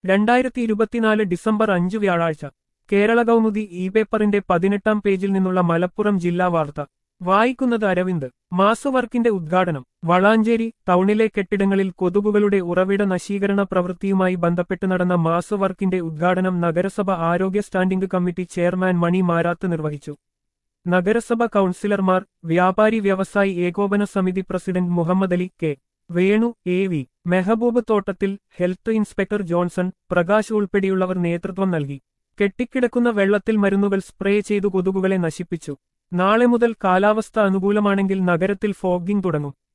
രണ്ടായിരത്തി ഇരുപത്തിനാല് ഡിസംബർ അഞ്ച് വ്യാഴാഴ്ച കേരള കൗമുദി ഇ പേപ്പറിന്റെ പതിനെട്ടാം പേജിൽ നിന്നുള്ള മലപ്പുറം ജില്ലാ വാർത്ത വായിക്കുന്നത് അരവിന്ദ് മാസവർക്കിന്റെ ഉദ്ഘാടനം വളാഞ്ചേരി ടൗണിലെ കെട്ടിടങ്ങളിൽ കൊതുകുകളുടെ ഉറവിട നശീകരണ പ്രവൃത്തിയുമായി ബന്ധപ്പെട്ട് നടന്ന മാസവർക്കിന്റെ ഉദ്ഘാടനം നഗരസഭ ആരോഗ്യ standing committee chairman Mani Marath നിർവഹിച്ചു നഗരസഭ കൗൺസിലർമാർ വ്യാപാരി വ്യവസായി ഏകോപന സമിതി president Muhammad Ali K Venu A V Mehaboob Thottathil health inspector Johnson Prakash ഉൾപ്പെടെയുള്ളവർ നേതൃത്വം നൽകി കെട്ടിക്കിടക്കുന്ന വെള്ളത്തിൽ മരുന്നുകൾ സ്പ്രേ ചെയ്തു കൊതുകുകളെ നശിപ്പിച്ചു നാളെ മുതൽ കാലാവസ്ഥ അനുകൂലമാണെങ്കിൽ നഗരത്തിൽ ഫോഗിംഗ് തുടങ്ങും